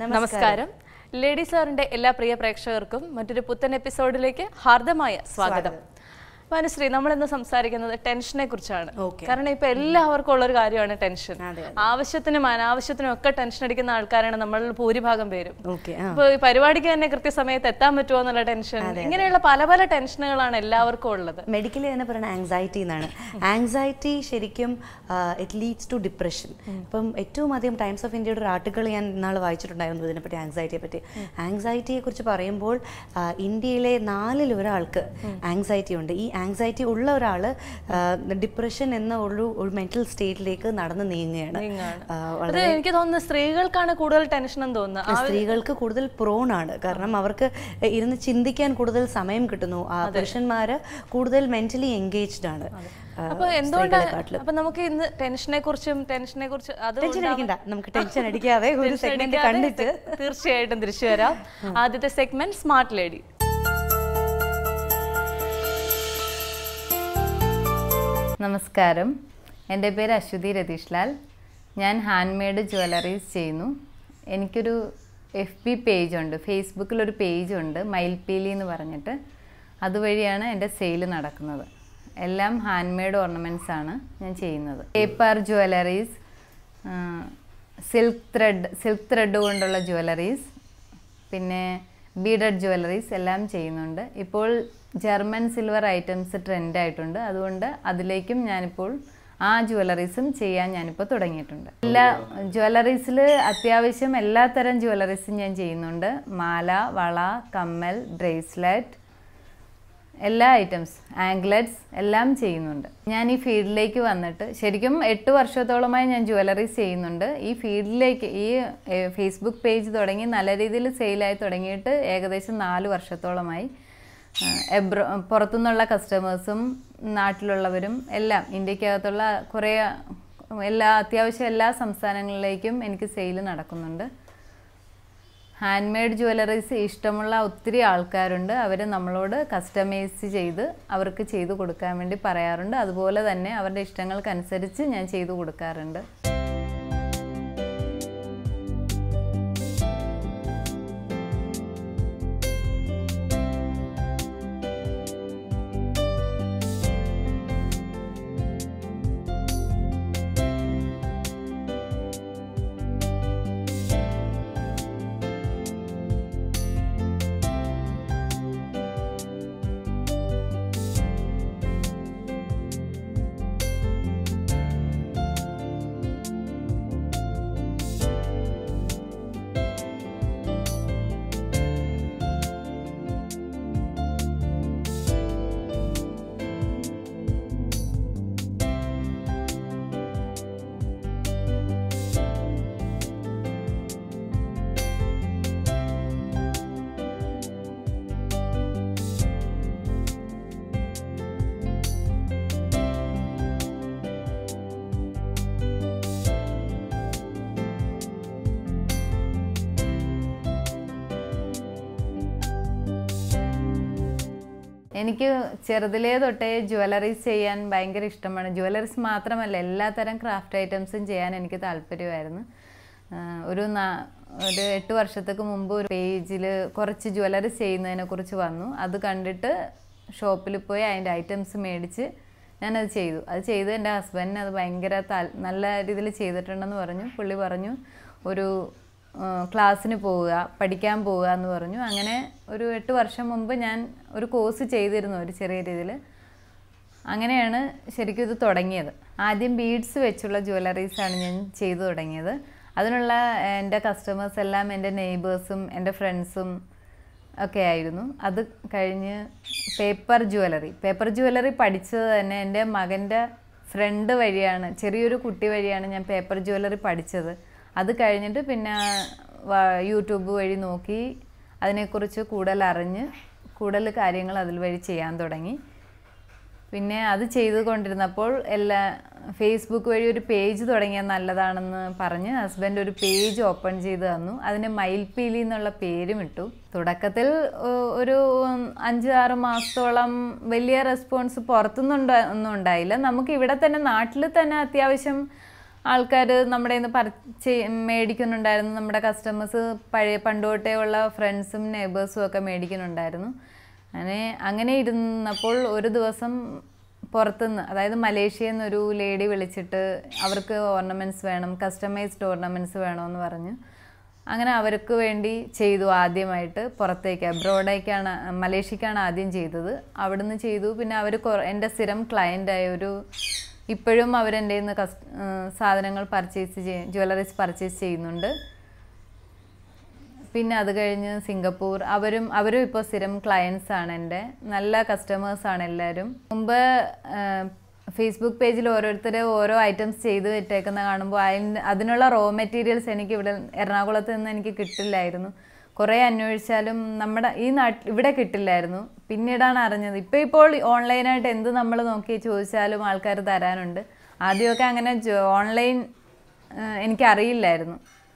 നമസ്കാരം ലേഡി സാറിന്റെ എല്ലാ പ്രിയ പ്രേക്ഷകർക്കും മറ്റൊരു പുത്തൻ എപ്പിസോഡിലേക്ക് ഹാർദമായ സ്വാഗതം മനശ്രീ നമ്മൾ ഇന്ന് സംസാരിക്കുന്നത് ടെൻഷനെ കുറിച്ചാണ് Okay. കാരണം ഇപ്പൊ എല്ലാവർക്കും ഉള്ള ഒരു കാര്യമാണ് ടെൻഷൻ അതെ, ആവശ്യത്തിനും അനാവശ്യത്തിനും ഒക്കെ ടെൻഷൻ അടിക്കുന്ന ആൾക്കാരാണ് നമ്മളിൽ ഭൂരിഭാഗം പേരും ഓക്കെ ഇപ്പൊ ഈ പരിപാടിക്ക് തന്നെ കൃത്യസമയത്ത് എത്താൻ പറ്റുമോ എന്നുള്ള ടെൻഷൻ ഇങ്ങനെയുള്ള പല പല ടെൻഷനുകളാണ് എല്ലാവർക്കും ഉള്ളത് മെഡിക്കലി തന്നെ പറയുന്നത് ആങ്സൈറ്റി എന്നാണ് ആങ്സൈറ്റി ശരിക്കും ഇറ്റ് ലീഡ്സ് ടു ഡിപ്രഷൻ ഇപ്പം ഏറ്റവും അധികം ടൈംസ് ഓഫ് ഇന്ത്യയുടെ ഒരു ആർട്ടിക്കിൾ ഞാൻ ഇന്നാൾ വായിച്ചിട്ടുണ്ടായിരുന്നു ഇതിനെപ്പറ്റി ആങ്സൈറ്റിയെ പറ്റി ആങ്സൈറ്റിയെ കുറിച്ച് പറയുമ്പോൾ ആ, ഇന്ത്യയിലെ നാലിൽ ഒരാൾക്ക് ആങ്സൈറ്റി ഉണ്ട് ഈ ആങ്സൈറ്റി ഉള്ള ഒരാൾ ഡിപ്രഷൻ എന്ന ഒരു ഒരു മെന്റൽ സ്റ്റേറ്റിലേക്ക് നടന്ന് നീങ്ങുകയാണ് നീങ്ങുകയാണ്. ആ, അത് എനിക്ക് തോന്നുന്നു സ്ത്രീകൾക്കാണ് കൂടുതൽ ടെൻഷൻ എന്ന് തോന്നുന്നത് ആ- സ്ത്രീകൾക്ക് കൂടുതൽ പ്രോൺ ആണ് കാരണം അവർക്ക് ഇരുന്ന് ചിന്തിക്കാൻ കൂടുതൽ സമയം കിട്ടുന്നു ആ പുരുഷന്മാര് കൂടുതൽ മെന്റലി എൻഗേജ്ഡ് ആണ് ആ, അപ്പൊ എന്തുകൊണ്ടാണ് സ്ത്രീകളെക്കാട്ടിലും. അപ്പൊ നമുക്ക് ഇന്ന് ടെൻഷനെ കുറിച്ചും ടെൻഷനെ കുറിച്ച് അത് ടെൻഷൻ അടിക്കണ്ട നമുക്ക് ടെൻഷൻ അടിക്കാതെ ഒരു ടെൻഷൻ സെഗ്മെന്റ് അടിക്കാതെ കണ്ടിട്ട് തീർച്ചയായിട്ടും തിരിച്ചു വരാം ആദ്യത്തെ സെഗ്മെന്റ് സ്മാർട്ട് ലേഡി നമസ്കാരം എൻ്റെ പേര് അശ്വതി രതീഷ് ലാൽ ഞാൻ ഹാൻഡ് മെയ്ഡ് ജ്വല്ലറീസ് ചെയ്യുന്നു എനിക്കൊരു എഫ് ബി പേജ് ഉണ്ട് ഫേസ്ബുക്കിലൊരു പേജ് ഉണ്ട് മയിൽപീലി എന്ന് പറഞ്ഞിട്ട് അതുവഴിയാണ് എൻ്റെ സെയിൽ നടക്കുന്നത് എല്ലാം ഹാൻഡ് മെയ്ഡ് ഓർണമെൻറ്റ്സ് ആണ് ഞാൻ ചെയ്യുന്നത് paper jewelleries silk thread silk thread കൊണ്ടുള്ള ജ്വല്ലറീസ് പിന്നെ ബീഡഡ് ജ്വല്ലറീസ് എല്ലാം ചെയ്യുന്നുണ്ട് ഇപ്പോൾ ജർമ്മൻ സിൽവർ ഐറ്റംസ് ട്രെൻഡ് ആയിട്ടുണ്ട് അതുകൊണ്ട് അതിലേക്കും ഞാനിപ്പോൾ ആ ജ്വല്ലറീസും ചെയ്യാൻ ഞാനിപ്പോൾ തുടങ്ങിയിട്ടുണ്ട് എല്ലാ ജ്വല്ലറീസിൽ അത്യാവശ്യം എല്ലാ തരം ജ്വല്ലറീസും ഞാൻ ചെയ്യുന്നുണ്ട് മാല വള കമ്മൽ ബ്രേസ്ലെറ്റ് എല്ലാ ഐറ്റംസ് ആംഗ്ലറ്റ്സ് എല്ലാം ചെയ്യുന്നുണ്ട് ഞാൻ ഈ ഫീൽഡിലേക്ക് വന്നിട്ട് ശരിക്കും എട്ട് വർഷത്തോളമായി ഞാൻ ജ്വല്ലറീസ് ചെയ്യുന്നുണ്ട് ഈ ഫീൽഡിലേക്ക് ഈ ഏഹ്, ഫേസ്ബുക്ക് പേജ് തുടങ്ങി നല്ല രീതിയിൽ സെയിലായി തുടങ്ങിയിട്ട് ഏകദേശം നാല് വർഷത്തോളമായി ആഹ്, എബ്രോ പുറത്തുനിന്നുള്ള കസ്റ്റമേഴ്സും നാട്ടിലുള്ളവരും എല്ലാം ഇന്ത്യക്കകത്തുള്ള കുറേ എല്ലാ അത്യാവശ്യം എല്ലാ സംസ്ഥാനങ്ങളിലേക്കും എനിക്ക് സെയിൽ നടക്കുന്നുണ്ട് ഹാൻഡ് മെയ്ഡ് ജ്വല്ലറീസ് ഇഷ്ടമുള്ള ഒത്തിരി ആൾക്കാരുണ്ട് അവർ നമ്മളോട് കസ്റ്റമൈസ് ചെയ്ത് അവർക്ക് ചെയ്തു കൊടുക്കാൻ വേണ്ടി പറയാറുണ്ട് അതുപോലെ തന്നെ അവരുടെ ഇഷ്ടങ്ങൾക്കനുസരിച്ച് ഞാൻ ചെയ്തു കൊടുക്കാറുണ്ട് എനിക്ക് ചെറുതിലേ തൊട്ടേ ജ്വല്ലറീസ് ചെയ്യാൻ ഭയങ്കര ഇഷ്ടമാണ് ജ്വല്ലറീസ് മാത്രമല്ല എല്ലാത്തരം ക്രാഫ്റ്റ് ഐറ്റംസും ചെയ്യാൻ എനിക്ക് താല്പര്യമായിരുന്നു ആഹ് ഒരു നാ- ഒരു എട്ട് വർഷത്തേക്ക് മുമ്പ് ഒരു പേജിൽ കുറച്ച് ജ്വല്ലറീസ് ചെയ്യുന്നതിനെ കുറിച്ച് വന്നു അത് കണ്ടിട്ട് ഷോപ്പിൽ പോയി അതിൻ്റെ ഐറ്റംസ് മേടിച്ച് ഞാനത് ചെയ്തു അത് ചെയ്ത് എൻ്റെ ഹസ്ബൻഡിന് അത് ഭയങ്കര താൽ- നല്ല രീതിയിൽ ചെയ്തിട്ടുണ്ടെന്ന് പറഞ്ഞു പുള്ളി പറഞ്ഞു ഒരു ആ, ക്ലാസ്സിന് പോവുക പഠിക്കാൻ പോവുക എന്ന് പറഞ്ഞു അങ്ങനെ ഒരു എട്ട് വർഷം മുമ്പ് ഞാൻ ഒരു കോഴ്സ് ചെയ്തിരുന്നു ഒരു ചെറിയ രീതിയിൽ അങ്ങനെയാണ് ശരിക്കും ഇത് തുടങ്ങിയത് ആദ്യം ബീഡ്സ് വെച്ചുള്ള ജ്വല്ലറീസാണ് ഞാൻ ചെയ്തു തുടങ്ങിയത് അതിനുള്ള എൻ്റെ കസ്റ്റമേഴ്സ് എല്ലാം എൻ്റെ നെയ്ബേഴ്സും എൻ്റെ ഫ്രണ്ട്സും ഒക്കെ ആയിരുന്നു അത് കഴിഞ്ഞ് പേപ്പർ ജ്വല്ലറി പേപ്പർ ജ്വല്ലറി പഠിച്ചത് തന്നെ എൻ്റെ മകൻ്റെ ഫ്രണ്ട് വഴിയാണ് ചെറിയൊരു കുട്ടി വഴിയാണ് ഞാൻ പേപ്പർ ജ്വല്ലറി പഠിച്ചത് അത് കഴിഞ്ഞിട്ട് പിന്നെ വ- യൂട്യൂബ് വഴി നോക്കി അതിനെക്കുറിച്ച് കൂടുതൽ അറിഞ്ഞ് കൂടുതൽ കാര്യങ്ങൾ അതിൽ വഴി ചെയ്യാൻ തുടങ്ങി പിന്നെ അത് ചെയ്തുകൊണ്ടിരുന്നപ്പോൾ എല്ലാ ഫേസ്ബുക്ക് വഴി ഒരു പേജ് തുടങ്ങിയാൽ നല്ലതാണെന്ന് പറഞ്ഞ് ഹസ്ബൻഡ് ഒരു പേജ് ഓപ്പൺ ചെയ്ത് തന്നു അതിന് മയിൽപീലി എന്നുള്ള പേരും ഇട്ടു തുടക്കത്തിൽ ഒ- ഒരു അഞ്ച് ആറ് മാസത്തോളം വലിയ റെസ്പോൺസ് പുറത്തുനിന്നുണ്ട് ഒന്നും ഉണ്ടായില്ല നമുക്ക് ഇവിടെ തന്നെ നാട്ടിൽ തന്നെ അത്യാവശ്യം ആൾക്കാർ നമ്മുടെ നിന്ന് പർച്ചേ മേടിക്കുന്നുണ്ടായിരുന്നു നമ്മുടെ കസ്റ്റമേഴ്സ് പഴയ പണ്ട് തൊട്ടേ ഉള്ള ഫ്രണ്ട്സും നെയ്ബേഴ്സും ഒക്കെ മേടിക്കുന്നുണ്ടായിരുന്നു അങ്ങനെ അങ്ങനെ ഇരുന്നപ്പോൾ ഒരു ദിവസം പുറത്തുനിന്ന് അതായത് മലേഷ്യയിൽ നിന്ന് ഒരു ലേഡി വിളിച്ചിട്ട് അവർക്ക് ഓർണമെൻറ്റ്സ് വേണം കസ്റ്റമൈസ്ഡ് ഓർണമെൻറ്റ്സ് വേണമെന്ന് പറഞ്ഞു അങ്ങനെ അവർക്ക് വേണ്ടി ചെയ്തു ആദ്യമായിട്ട് പുറത്തേക്ക് അബ്രോഡേക്കാണ് മലേഷ്യക്കാണ് ആദ്യം ചെയ്തത് അവിടുന്ന് ചെയ്തു പിന്നെ അവർ എൻ്റെ സ്ഥിരം ക്ലയൻ്റായ ഒരു ഇപ്പോഴും അവരെൻ്റെ നിന്ന് കസ് സാധനങ്ങൾ പർച്ചേസ് ചെയ്യ ജ്വല്ലറീസ് പർച്ചേസ് ചെയ്യുന്നുണ്ട് പിന്നെ അത് കഴിഞ്ഞ് സിംഗപ്പൂർ അവരും അവരും ഇപ്പോൾ സ്ഥിരം ക്ലയൻസ് ആണ് എൻ്റെ നല്ല കസ്റ്റമേഴ്സ് ആണ് എല്ലാവരും മുമ്പ് ഫേസ്ബുക്ക് പേജിൽ ഓരോരുത്തർ ഓരോ ഐറ്റംസ് ചെയ്ത് വെച്ചേക്കുന്ന കാണുമ്പോൾ അതിന് അതിനുള്ള റോ മെറ്റീരിയൽസ് എനിക്ക് ഇവിടെ എറണാകുളത്ത് നിന്ന് എനിക്ക് കിട്ടില്ലായിരുന്നു കുറേ അന്വേഷിച്ചാലും നമ്മുടെ ഈ നാട്ടിൽ ഇവിടെ കിട്ടില്ലായിരുന്നു പിന്നീടാണ് അറിഞ്ഞത് ഇപ്പോൾ ഇപ്പോൾ ഓൺലൈനായിട്ട് എന്ത് നമ്മൾ നോക്കി ചോദിച്ചാലും ആൾക്കാർ തരാനുണ്ട് ആദ്യമൊക്കെ അങ്ങനെ ഓൺലൈൻ എനിക്കറിയില്ലായിരുന്നു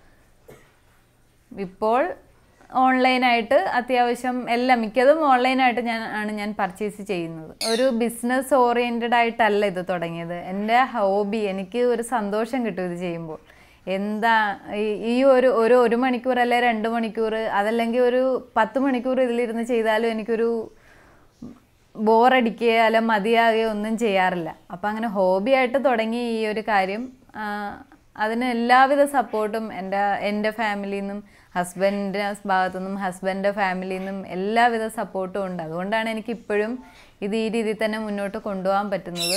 ഇപ്പോൾ ഓൺലൈനായിട്ട് അത്യാവശ്യം എല്ലാം മിക്കതും ഓൺലൈനായിട്ട് ഞാൻ ആണ് ഞാൻ പർച്ചേസ് ചെയ്യുന്നത് ഒരു ബിസിനസ് ഓറിയൻറ്റഡ് ആയിട്ടല്ല ഇത് തുടങ്ങിയത് എൻ്റെ ഹോബി എനിക്ക് ഒരു സന്തോഷം കിട്ടും ഇത് ചെയ്യുമ്പോൾ എന്താ ഈ- ഈ ഒരു ഒരു ഒരു മണിക്കൂർ അല്ലെ രണ്ട് മണിക്കൂർ അതല്ലെങ്കിൽ ഒരു പത്ത് മണിക്കൂർ ഇതിലിരുന്ന് ചെയ്താലും എനിക്കൊരു ബോറടിക്കുകയോ അല്ല മതിയാകുകയോ ഒന്നും ചെയ്യാറില്ല അപ്പം അങ്ങനെ ഹോബിയായിട്ട് തുടങ്ങി ഈ ഒരു കാര്യം ആ, അതിന് എല്ലാവിധ സപ്പോർട്ടും എൻ്റെ എൻ്റെ ഫാമിലിയിൽ നിന്നും ഹസ്ബൻഡിൻ്റെ ഭാഗത്തു നിന്നും ഹസ്ബൻഡിൻ്റെ ഫാമിലിയിൽ നിന്നും എല്ലാവിധ സപ്പോർട്ടും ഉണ്ട് അതുകൊണ്ടാണ് എനിക്ക് ഇപ്പോഴും ഇത് ഈ രീതിയിൽ തന്നെ മുന്നോട്ട് കൊണ്ടുപോകാൻ പറ്റുന്നത്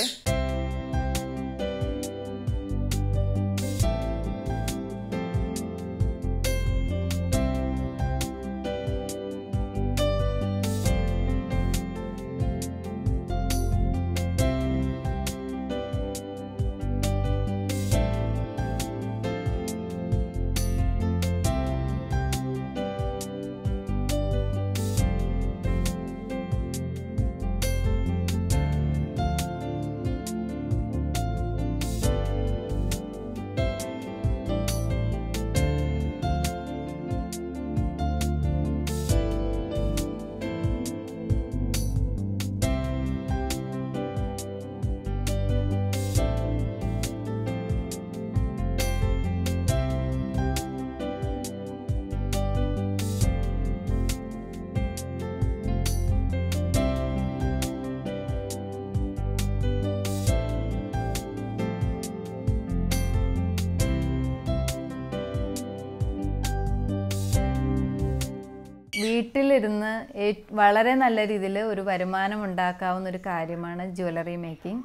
വീട്ടിലിരുന്ന് ഏ- വളരെ നല്ല രീതിയിൽ ഒരു വരുമാനം ഉണ്ടാക്കാവുന്ന ഒരു കാര്യമാണ് ജ്വല്ലറി മേക്കിംഗ്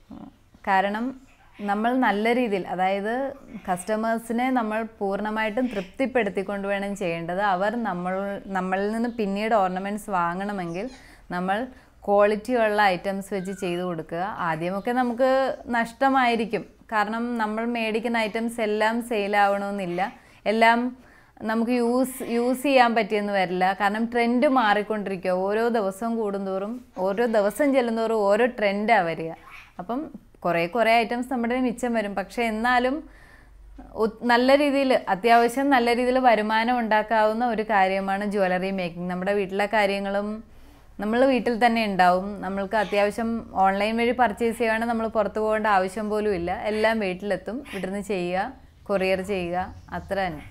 കാരണം നമ്മൾ നല്ല രീതിയിൽ അതായത് കസ്റ്റമേഴ്സിനെ നമ്മൾ പൂർണ്ണമായിട്ടും തൃപ്തിപ്പെടുത്തിക്കൊണ്ട് വേണം ചെയ്യേണ്ടത് അവർ നമ്മൾ നമ്മളിൽ നിന്ന് പിന്നീട് ഓർണമെൻറ്റ്സ് വാങ്ങണമെങ്കിൽ നമ്മൾ ക്വാളിറ്റിയുള്ള ഐറ്റംസ് വെച്ച് ചെയ്തു കൊടുക്കുക ആദ്യമൊക്കെ നമുക്ക് നഷ്ടമായിരിക്കും കാരണം നമ്മൾ മേടിക്കുന്ന ഐറ്റംസ് എല്ലാം സെയിലാവണമെന്നില്ല എല്ലാം നമുക്ക് യൂസ് യൂസ് ചെയ്യാൻ പറ്റിയെന്ന് വരില്ല കാരണം ട്രെൻഡ് മാറിക്കൊണ്ടിരിക്കുക ഓരോ ദിവസം കൂടുന്തോറും ഓരോ ദിവസം ചെല്ലുന്തോറും ഓരോ ട്രെൻഡാണ് വരിക അപ്പം കുറേ കുറേ ഐറ്റംസ് നമ്മുടെ കയ്യിൽ മിച്ചം വരും പക്ഷേ എന്നാലും ഒ- നല്ല രീതിയിൽ അത്യാവശ്യം നല്ല രീതിയിൽ വരുമാനം ഉണ്ടാക്കാവുന്ന ഒരു കാര്യമാണ് ജ്വല്ലറി മേക്കിംഗ് നമ്മുടെ വീട്ടിലെ കാര്യങ്ങളും നമ്മൾ വീട്ടിൽ തന്നെ ഉണ്ടാവും നമ്മൾക്ക് അത്യാവശ്യം ഓൺലൈൻ വഴി പർച്ചേസ് ചെയ്യുകയാണെങ്കിൽ നമ്മൾ പുറത്ത് പോകേണ്ട ആവശ്യം പോലും ഇല്ല എല്ലാം വീട്ടിലെത്തും ഇവിടുന്ന് ചെയ്യുക കൊറിയർ ചെയ്യുക അത്ര തന്നെ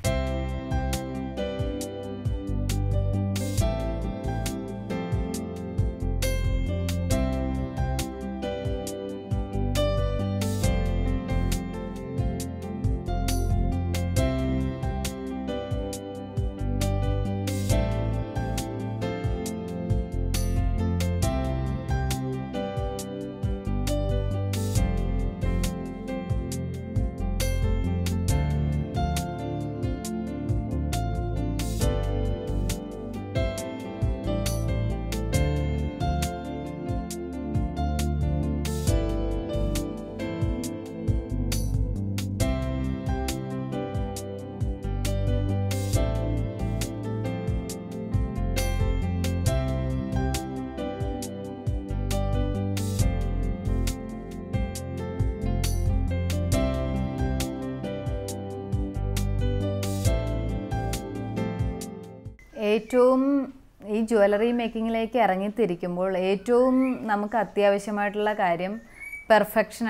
ഏറ്റവും ഈ ജ്വല്ലറി മേക്കിങ്ങിലേക്ക് ഇറങ്ങിത്തിരിക്കുമ്പോൾ ഏറ്റവും നമുക്ക് അത്യാവശ്യമായിട്ടുള്ള കാര്യം പെർഫെക്ഷനാണ്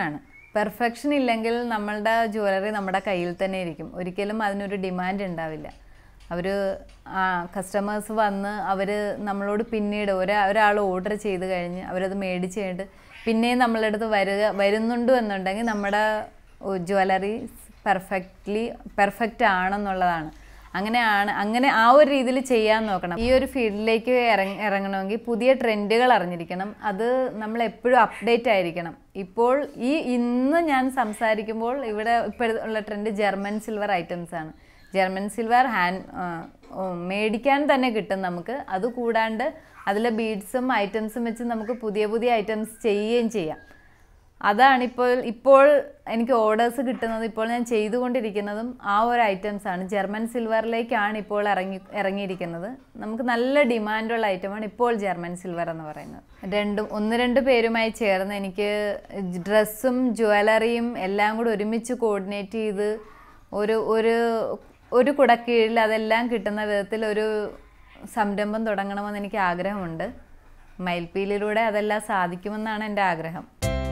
പെർഫെക്ഷൻ ഇല്ലെങ്കിൽ നമ്മളുടെ ജ്വല്ലറി നമ്മുടെ കയ്യിൽ തന്നെ ഇരിക്കും ഒരിക്കലും അതിനൊരു ഡിമാൻഡ് ഉണ്ടാവില്ല അവർ കസ്റ്റമേഴ്സ് വന്ന് അവർ നമ്മളോട് പിന്നീട് ഒരാ ഒരാൾ ഓർഡർ ചെയ്ത് കഴിഞ്ഞ് അവരത് മേടിച്ച് കഴിഞ്ഞിട്ട് പിന്നെയും നമ്മളുടെ അടുത്ത് വരിക വരുന്നുണ്ട് എന്നുണ്ടെങ്കിൽ നമ്മുടെ ജ്വല്ലറി പെർഫെക്റ്റ്ലി പെർഫെക്റ്റ് ആണെന്നുള്ളതാണ് അങ്ങനെയാണ് അങ്ങനെ ആ ഒരു രീതിയിൽ ചെയ്യാൻ നോക്കണം ഈ ഒരു ഫീൽഡിലേക്ക് ഇറങ്ങ ഇറങ്ങണമെങ്കിൽ പുതിയ ട്രെൻഡുകൾ അറിഞ്ഞിരിക്കണം അത് നമ്മൾ എപ്പോഴും അപ്ഡേറ്റ് ആയിരിക്കണം ഇപ്പോൾ ഈ ഇന്ന് ഞാൻ സംസാരിക്കുമ്പോൾ ഇവിടെ ഇപ്പോഴുള്ള ട്രെൻഡ് ജർമ്മൻ സിൽവർ ഐറ്റംസ് ആണ് ജർമ്മൻ സിൽവർ ഹാൻഡ് മേടിക്കാൻ തന്നെ കിട്ടും നമുക്ക് അത് കൂടാണ്ട് അതിലെ ബീഡ്സും ഐറ്റംസും വെച്ച് നമുക്ക് പുതിയ പുതിയ ഐറ്റംസ് ചെയ്യുകയും ചെയ്യാം അതാണ് ഇപ്പോൾ ഇപ്പോൾ എനിക്ക് ഓർഡേഴ്സ് കിട്ടുന്നത് ഇപ്പോൾ ഞാൻ ചെയ്തുകൊണ്ടിരിക്കുന്നതും ആ ഒരു ഐറ്റംസ് ആണ് ജർമ്മൻ സിൽവറിലേക്കാണ് ഇപ്പോൾ ഇറങ്ങി ഇറങ്ങിയിരിക്കുന്നത് നമുക്ക് നല്ല ഡിമാൻഡുള്ള ഐറ്റമാണ് ഇപ്പോൾ ജർമ്മൻ സിൽവർ എന്ന് പറയുന്നത് രണ്ടും ഒന്ന് രണ്ട് പേരുമായി ചേർന്ന് എനിക്ക് ഡ്രസ്സും ജ്വല്ലറിയും എല്ലാം കൂടി ഒരുമിച്ച് കോർഡിനേറ്റ് ചെയ്ത് ഒരു ഒരു ഒരു കുടക്കീഴിൽ അതെല്ലാം കിട്ടുന്ന വിധത്തിൽ ഒരു സംരംഭം തുടങ്ങണമെന്ന് എനിക്ക് ആഗ്രഹമുണ്ട് മയിൽപ്പീലിലൂടെ അതെല്ലാം സാധിക്കുമെന്നാണ് എൻ്റെ ആഗ്രഹം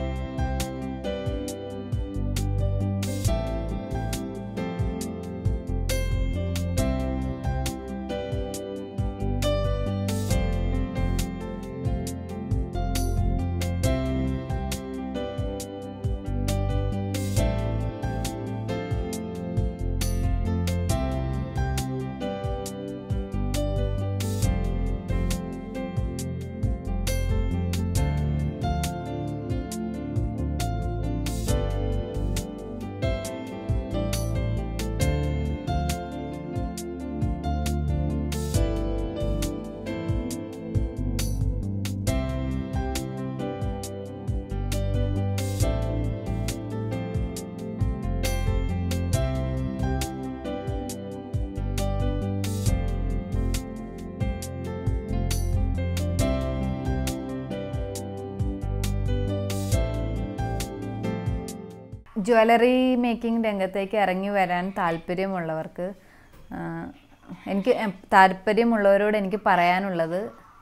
ജ്വല്ലറി മേക്കിംഗ് രംഗത്തേക്ക് ഇറങ്ങി വരാൻ താല്പര്യമുള്ളവർക്ക് ആ, എനിക്ക് എം- താല്പര്യമുള്ളവരോട് എനിക്ക് പറയാനുള്ളത്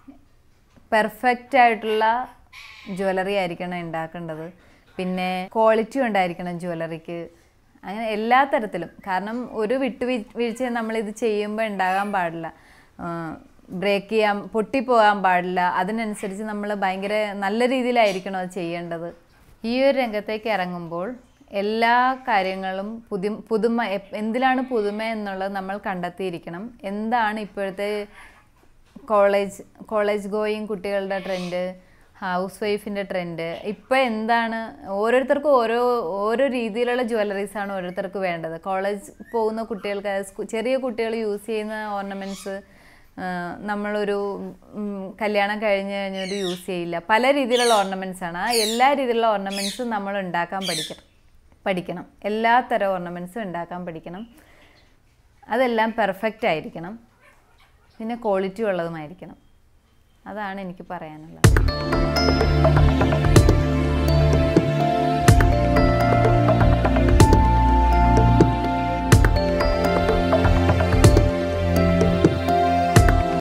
പെർഫെക്റ്റ് ആയിട്ടുള്ള ജ്വല്ലറി ആയിരിക്കണം ഉണ്ടാക്കേണ്ടത് പിന്നെ ക്വാളിറ്റി ഉണ്ടായിരിക്കണം ജ്വല്ലറിക്ക് അങ്ങനെ എല്ലാ തരത്തിലും കാരണം ഒരു വിട്ടുവീഴ് വീഴ്ചയും നമ്മളിത് ചെയ്യുമ്പോൾ ഉണ്ടാകാൻ പാടില്ല ബ്രേക്ക് ചെയ്യാൻ പൊട്ടിപ്പോകാൻ പാടില്ല അതിനനുസരിച്ച് നമ്മൾ ഭയങ്കര നല്ല രീതിയിലായിരിക്കണം അത് ചെയ്യേണ്ടത് ഈ ഒരു രംഗത്തേക്ക് ഇറങ്ങുമ്പോൾ എല്ലാ കാര്യങ്ങളും പുതി പുതുമ എപ്- എന്തിലാണ് പുതുമ എന്നുള്ളത് നമ്മൾ കണ്ടെത്തിയിരിക്കണം എന്താണ് ഇപ്പോഴത്തെ കോളേജ് കോളേജ് ഗോയിങ് കുട്ടികളുടെ ട്രെൻഡ് ഹൗസ് വൈഫിൻ്റെ ട്രെൻഡ് ഇപ്പം എന്താണ് ഓരോരുത്തർക്കും ഓരോ ഓരോ രീതിയിലുള്ള ജ്വല്ലറീസ് ആണ് ഓരോരുത്തർക്ക് വേണ്ടത് കോളേജ് പോകുന്ന കുട്ടികൾക്ക് സ്കൂ- ചെറിയ കുട്ടികൾ യൂസ് ചെയ്യുന്ന ഓർണമെൻറ്റ്സ് നമ്മളൊരു ഉം, കല്യാണം കഴിഞ്ഞ് കഴിഞ്ഞൊരു യൂസ് ചെയ്യില്ല പല രീതിയിലുള്ള ഓർണമെൻറ്റ്സ് ആണ് ആ എല്ലാ രീതിയിലുള്ള ഓർണമെൻറ്റ്സും നമ്മൾ ഉണ്ടാക്കാൻ പഠിക്കണം പഠിക്കണം എല്ലാ തരം ഓർണമെൻറ്റ്സും ഉണ്ടാക്കാൻ പഠിക്കണം അതെല്ലാം പെർഫെക്റ്റ് ആയിരിക്കണം പിന്നെ ക്വാളിറ്റി ഉള്ളതുമായിരിക്കണം അതാണ് എനിക്ക് പറയാനുള്ളത്